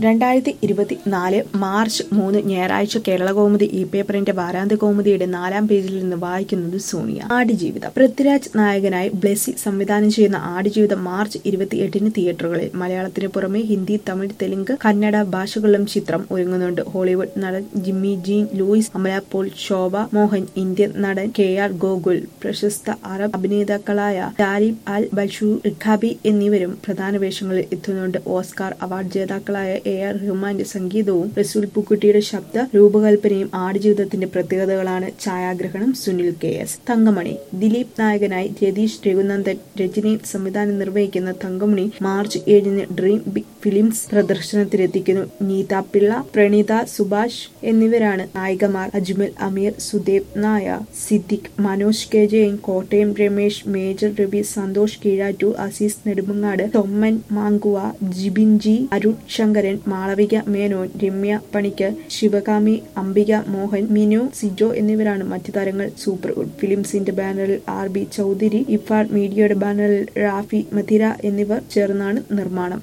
രണ്ടായിരത്തി ഇരുപത്തിനാല് മാർച്ച് മൂന്ന് ഞായറാഴ്ച കേരളകൗമുദി ഇ പേപ്പറിന്റെ വാരാന്ത്യ കൗമുദിയുടെ നാലാം പേജിൽ നിന്ന് വായിക്കുന്നത് സോണിയ ആടുജീവിതം പൃഥ്വിരാജ് നായകനായി ബ്ലെസി സംവിധാനം ചെയ്യുന്ന ആടുജീവിതം മാർച്ച് ഇരുപത്തിയെട്ടിന് തിയേറ്ററുകളിൽ മലയാളത്തിന് പുറമെ ഹിന്ദി തമിഴ് തെലുങ്ക് കന്നഡ ഭാഷകളിലും ചിത്രം ഒരുങ്ങുന്നുണ്ട് ഹോളിവുഡ് നടൻ Jimmy Jean Louis Amala Paul Shobha Mohan Indian നടൻ കെ ആർ ഗോകുൽ പ്രശസ്ത അറബ് അഭിനേതാക്കളായ താലിബ് അൽ ബഷൂർ ഖബി എന്നിവരും പ്രധാന വേഷങ്ങളിൽ എത്തുന്നുണ്ട് ഓസ്കാർ അവാർഡ് ജേതാക്കളായ എ ആർ റഹ്മാന്റെ സംഗീതവും റസൂൽ പൂക്കുട്ടിയുടെ ശബ്ദ രൂപകൽപ്പനയും ആടുജീവിതത്തിന്റെ പ്രത്യേകതകളാണ് ഛായാഗ്രഹണം സുനിൽ കെ എസ് തങ്കമണി ദിലീപ് നായകനായി രതീഷ് രഘുനന്ദൻ രജനി സംവിധാനം നിർവഹിക്കുന്ന തങ്കമണി മാർച്ച് ഏഴിന് ഡ്രീം ബിഗ് ഫിലിംസ് പ്രദർശനത്തിലെത്തിക്കുന്നു നീത പിള്ള പ്രണീത സുഭാഷ് എന്നിവരാണ് നായികമാർ Ajmal Amir Sudev Nair Siddique Manoj K Jayan Kottayam Ramesh major Ravi Santhosh Keezhattoor Azees Nedumangad Thomman Mankuva Jibin G Arun Sankaran Malavika Menon Ramya Panicker Sivakami Ambika Mohan Minu Sijo എന്നിവരാണ് മറ്റു താരങ്ങൾ സൂപ്പർവുഡ് ഫിലിംസിന്റെ ബാനറിൽ ആർ ബി ചൌധരി ഇഫാർ മീഡിയയുടെ ബാനറിൽ റാഫി മഥിര എന്നിവർ ചേർന്നാണ് നിർമ്മാണം